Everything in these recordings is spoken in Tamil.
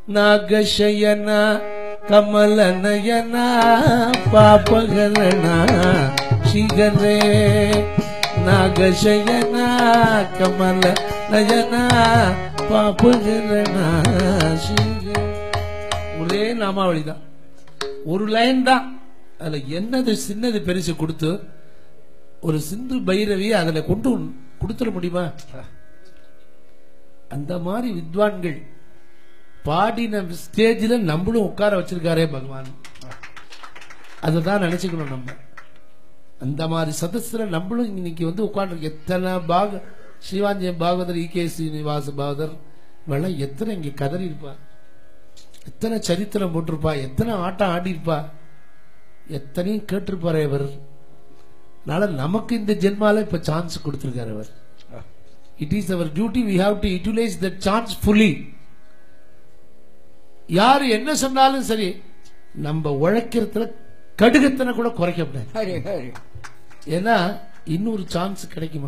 ನಾಗಶಯನ ಕಮಲನಯನ ಪಾಪಗಳನ ಶಿಗರೇ ನಾಗಶಯನ ಕಮಲ ನಯನ பாப்புகிறன ஒரே நாமாவளி தான் ஒரு லைன் தான் அதுல என்னது சின்னது பெருசு கொடுத்து ஒரு சிந்து பைரவியை அதுல கொண்டு கொடுத்துட முடியுமா அந்த மாதிரி வித்வான்கள் பாடின ஸ்டேஜில் நம்மளும் உட்கார வச்சிருக்காரே பகவான் அதை தான் நினைச்சுக்கணும் நம்ம அந்த மாதிரி சதஸ்ல நம்மளும் இன்னைக்கு வந்து உட்கார்ந்து எத்தனை பாக சிவாஞ்சியம் பாகவதர் இ கே ஸ்ரீனிவாச பாகவதர் இவெல்லாம் எத்தனை இங்க கதறி இருப்பா எத்தனை சரித்திரம் போட்டிருப்பா எத்தனை ஆட்டம் ஆடி இருப்பா எத்தனையும் கேட்டிருப்பாரு இவர் அதனால நமக்கு இந்த ஜென்மால இப்ப சான்ஸ் கொடுத்திருக்காரு அவர் இட் இஸ் அவர் duty we have to utilise the chance fully யாரு என்ன சொன்னாலும் சரி நம்ம உழைக்கிறதுல கடுகத்தனை கூட குறைக்க முடியாது ஹரி ஹரி ஏன்னா இன்னொரு சான்ஸ் கிடைக்குமா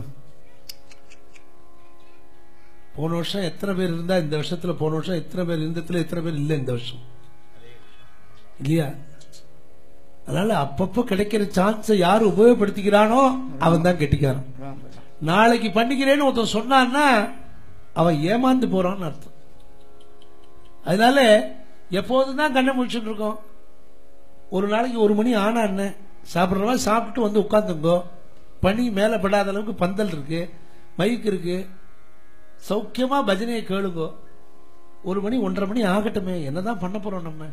போன வருஷம் எத்தனை பேர் இருந்தா இந்த வருஷத்துல போன வருஷம் எத்தனை பேர் இருந்ததுல எத்தனை பேர் இல்ல இந்த வருஷம் இல்லையா அதனால அப்பப்போ கிடைக்கிற சான்ஸை யார் உபயோகப்படுத்திக்கிறானோ அவன் தான் கெட்டிக்காரன் ராம் ராம். நாளைக்கு பண்ணிக்கிறேன்னு ஒருத்தன் சொன்னான்னா அவன் ஏமாந்து போறான்னு அர்த்தம் அதனால எப்போதும் தான் கண்ணை முடிச்சுட்டு இருக்கோம் ஒரு நாளைக்கு ஒரு மணி ஆனா என்ன சாப்பிட்றவா சாப்பிட்டு வந்து உட்காந்துங்கோ பனி மேலே படாத அளவுக்கு பந்தல் இருக்கு மைக் இருக்கு சௌக்கியமா பஜனையை கேளுங்கோ ஒரு மணி ஒன்றரை மணி ஆகட்டுமே என்னதான் பண்ண போறோம் நம்ம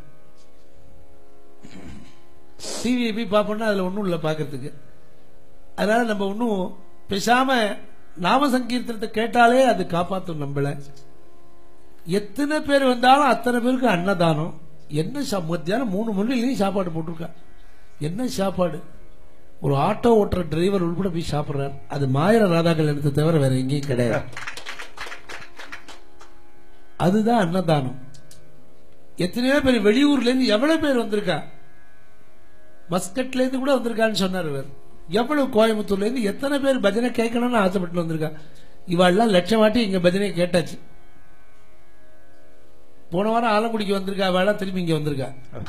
டிவியை போய் பார்ப்போம்னா அதுல ஒன்றும் இல்லை பார்க்கறதுக்கு அதனால நம்ம ஒன்றும் பேசாம நாம சங்கீர்த்தனத்தை கேட்டாலே அது காப்பாத்தும் நம்மள எத்தனை பேர் வந்தாலும் அத்தனை பேருக்கு அன்னதானம் என்ன சா- மத்தியானம் மூணு மணிலையும் சாப்பாடு போட்டிருக்கா என்ன சாப்பாடு ஒரு ஆட்டோ ஓட்டுற டிரைவர் உள்பட போய் சாப்பிடுறாரு அது மாயிர ராதாக்கள் எடுத்த தவிர வேற எங்கேயும் கிடையாது அதுதான் அன்னதானம் எத்தனையோ பேர் வெளியூர்ல இருந்து எவ்வளவு பேர் வந்திருக்கா மஸ்கட்ல இருந்து கூட வந்திருக்கான்னு சொன்னார் இவர் எவ்வளவு கோயம்புத்தூர்ல இருந்து எத்தனை பேர் பஜனை கேட்கணும்னு ஆசைப்பட்டு வந்திருக்கா இவாள்லாம் லட்சம் வாட்டி இங்க பஜனை கேட்டாச்சு போன வாரம் ஆலங்குடிக்கு வந்திருக்கா அவள் திரும்பி இங்க வந்திருக்கா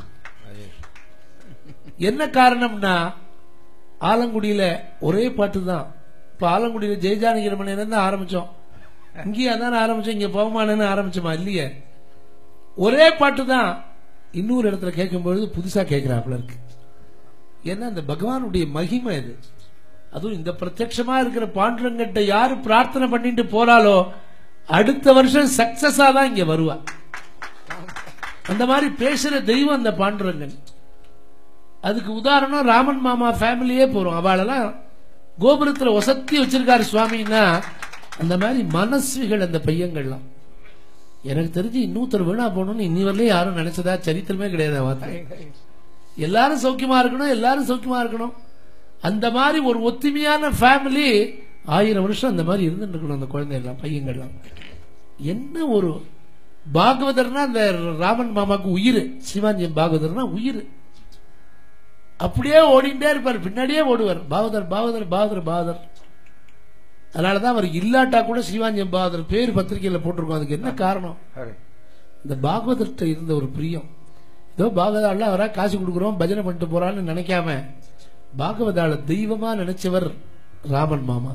என்ன காரணம்னா ஆலங்குடியில ஒரே பாட்டு தான் இப்ப ஆலங்குடியில ஜெயஜானகி ரமணன் தான் ஆரம்பிச்சோம் இங்கேயும் அதானே ஆரம்பிச்சோம் இங்க போகமானு ஆரம்பிச்சோமா இல்லையே ஒரே பாட்டு தான் இன்னொரு இடத்துல கேட்கும்பொழுது புதுசா கேட்கிறாப்புல இருக்கு ஏன்னா அந்த பகவானுடைய மகிமை இது அதுவும் இந்த பிரத்யட்சமா இருக்கிற பாண்டுரங்கிட்ட யாரு பிரார்த்தனை பண்ணிட்டு போறாளோ அடுத்த வருஷம் சக்சஸா தான் இங்க வருவா அந்த மாதிரி பேசுற தெய்வம் அந்த பாண்டுரங்கன் அதுக்கு உதாரணம் ராமன் மாமா ஃபேமிலியே போறோம் அவளெல்லாம் கோபுரத்துல ஒசத்தி வச்சிருக்காரு சுவாமின்னா அந்த மாதிரி மனசுகள் அந்த பையங்கள்லாம் எனக்கு தெரிஞ்சு இன்னொருத்தர் வீணா போகணும்னு இன்னி வரலையும் யாரும் நினைச்சதா சரித்திரமே கிடையாது அவ வார்த்தை. ஹரி ஹரி எல்லாரும் சௌக்கியமா இருக்கணும் எல்லாரும் சௌக்கியமா இருக்கணும் அந்த மாதிரி ஒரு ஒத்துமையான ஃபேமிலி ஆயிரம் வருஷம் அந்த மாதிரி இருந்துட்டு இருக்கணும் அந்த குழந்தைகள்லாம் பையங்கள்லாம் என்ன ஒரு பாகவதர்னா அந்த ராமன் மாமாக்கு உயிர் சிவாஞ்சியம் பாகவதர்னா உயிர் அப்படியே ஓடிட்டே இருப்பார் பின்னாடியே ஓடுவார் பாகவதர் பாகவதர் பாகவதர் பாகவதர் அதனாலதான் அவர் இல்லாட்டா கூட சிவாஞ்சியம் பாகவதர் பேர் பத்திரிகையில போட்டிருக்கோம் அதுக்கு என்ன காரணம் ஹரி இந்த பாகவதர்கிட்ட இருந்த ஒரு பிரியம் ஏதோ பாகவதால அவரா காசு கொடுக்குறோம் பஜனை பண்ணிட்டு போறான்னு நினைக்காம பாகவதால தெய்வமா நினைச்சவர் ராமன் மாமா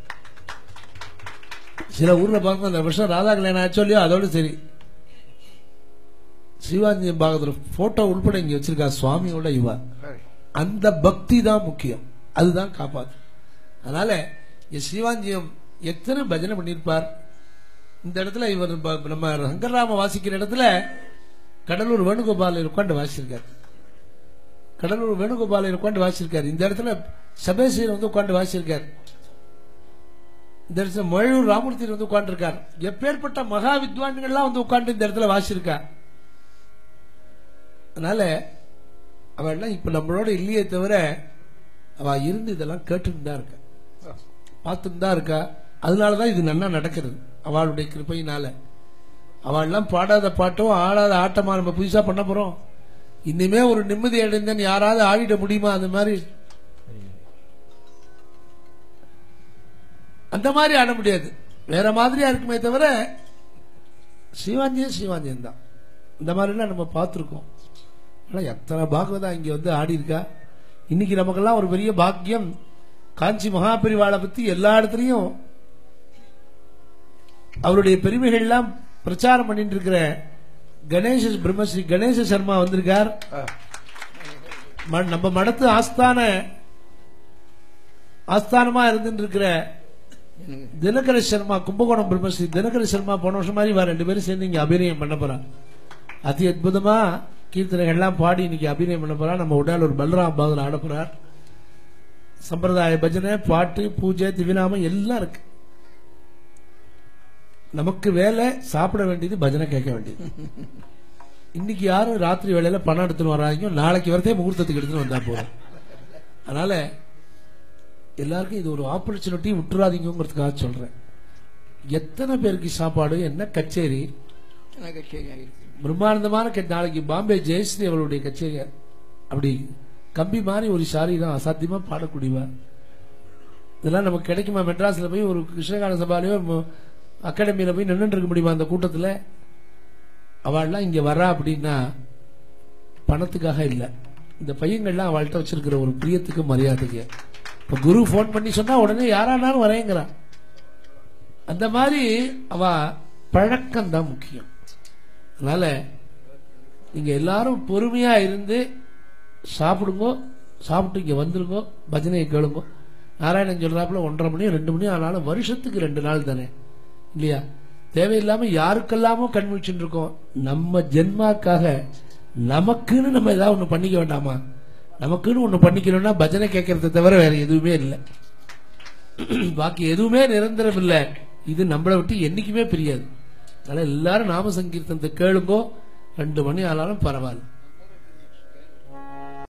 சில ஊர்ல பார்க்கும் அந்த வருஷம் ராதா கல்யாணம் ஆச்சோ இல்லையோ அதோட சரி சிவாஜி பாகவதர் போட்டோ உள்பட இங்க வச்சிருக்கா சுவாமியோட இவா ஹரி அந்த பக்தி தான் முக்கியம் அதுதான் காப்பாத்து அதனால இங்க சிவாஞ்சியம் எத்தனை பஜனை பண்ணியிருப்பார் இந்த இடத்துல இவர் ப- நம்ம ரங்கராம வாசிக்கிற இடத்துல கடலூர் வேணுகோபாலர் உட்காந்து வாசிச்சிருக்கார் கடலூர் வேணுகோபாலர் உட்காந்து வாசிச்சிருக்கார் இந்த இடத்துல சபேஸ்வரர் வந்து உட்காந்து வாசிச்சிருக்கார் இந்த இடத்துல மழூர் ராமூர்த்தி வந்து உட்காந்துருக்கார் எப்பேற்பட்ட மகா வித்வான்கள்லாம் வந்து உட்காந்து இந்த இடத்துல வாசிச்சிருக்கா அதனால அவெல்லாம் இப்ப நம்மளோட இல்லையே தவிர அவ இருந்து இதெல்லாம் கேட்டுட்டு தான் இருக்கா பார்த்துட்டு தான் இருக்கா அதனாலதான் இது நன்னா நடக்கிறது அவளுடைய கிருப்பையினால அவள்லாம் பாடாத பாட்டும் ஆடாத ஆட்டமா நம்ம புதுசா பண்ண போறோம் இனிமே ஒரு நிம்மதி அடைந்தேன் யாராவது ஆடிட முடியுமா அந்த மாதிரி அந்த மாதிரி ஆட முடியாது வேற மாதிரியா இருக்குமே தவிர சிவாஞ்சியம் சிவாஞ்சியம் தான் இந்த மாதிரிலாம் நம்ம பார்த்துருக்கோம் ஆனால் எத்தனை பாகவதா இங்கே வந்து ஆடி இருக்கா இன்னைக்கு நமக்கெல்லாம் ஒரு பெரிய பாக்கியம் காஞ்சி மகாபெரிவாளை பத்தி எல்லா இடத்துலையும் அவருடைய பெருமைகள்லாம் பிரச்சாரம் பண்ணிட்டு இருக்கிற கணேச பிரம்மஸ்ரீ கணேச சர்மா வந்திருக்கார் ம- நம்ம மடத்து ஆஸ்தான ஆஸ்தானமா இருந்துட்டு இருக்கிற தினகர சர்மா கும்பகோணம் பிரம்மஸ்ரீ தினகர சர்மா போன வருஷம் மாதிரி வா ரெண்டு பேரும் சேர்ந்து இங்க அபிநயம் பண்ண போறான் அதி அற்புதமா கீர்த்தனைகள்லாம் பாடி இன்னைக்கு அபிநயம் பண்ண போறான் நம்ம உடல் ஒரு பலராம் பாதல் ஆட போறார் சம்பிரதாய பஜனை பாட்டு பூஜை திவிநாமம் எல்லாம் இருக்கு நமக்கு வேலை சாப்பிட வேண்டியது பஜனை கேட்க வேண்டியது இன்னைக்கு யாரும் ராத்திரி வேலையில பணம் எடுத்துன்னு வராங்க நாளைக்கு வரதே முகூர்த்தத்துக்கு எடுத்துன்னு வந்தா போதும் அதனால எல்லாருக்கும் இது ஒரு ஆப்பர்ச்சுனிட்டி விட்டுறாதீங்கிறதுக்காக சொல்றேன் எத்தனை பேருக்கு சாப்பாடு என்ன கச்சேரி எனக்கு கச்சேரியாக இருக்கு பிரம்மானந்தமான கச்சே- நாளைக்கு பாம்பே ஜெயஸ்ரீ அவளுடைய கச்சேரி அப்படி கம்பி மாதிரி ஒரு சாரி தான் அசாத்தியமா பாடக்கூடியவா இதெல்லாம் நமக்கு கிடைக்குமா மெட்ராஸ்ல போய் ஒரு கிருஷ்ணகான சபாலையோ ம- அகாடமியில போய் நின்றுட்டு இருக்க முடியுமா அந்த கூட்டத்துல அவள்லாம் இங்க வரா அப்படின்னா பணத்துக்காக இல்ல இந்த பையங்கள்லாம் அவள்கிட்ட வச்சிருக்கிற ஒரு பிரியத்துக்கு மரியாதைக்கு இப்ப குரு ஃபோன் பண்ணி சொன்னா உடனே யாரானாலும் வரேங்கிறான் அந்த மாதிரி அவ பழக்கம் தான் முக்கியம் அதனால நீங்க எல்லாரும் பொறுமையா இருந்து சாப்பிடுங்கோ சாப்பிட்டு இங்க வந்துருங்கோ பஜனையை கேளுங்கோ நாராயணன் சொல்றாப்புல ஒன்றரை மணி ரெண்டு மணி ஆனாலும் வருஷத்துக்கு ரெண்டு நாள் தானே இல்லையா தேவையில்லாம யாருக்கெல்லாமோ கண் முழிச்சுட்டு இருக்கோம் நம்ம ஜென்மாக்காக நமக்குன்னு நம்ம ஏதாவது ஒண்ணு பண்ணிக்க வேண்டாமா நமக்குன்னு ஒண்ணு பண்ணிக்கணும்னா பஜனை கேட்கறத தவிர வேற எதுவுமே இல்லை பாக்கி எதுவுமே நிரந்தரம் இல்லை இது நம்மளை விட்டு என்னைக்குமே பிரியாது அதனால எல்லாரும் நாம சங்கீர்த்தனத்தை கேளுங்கோ ரெண்டு மணி ஆனாலும் பரவாயில்ல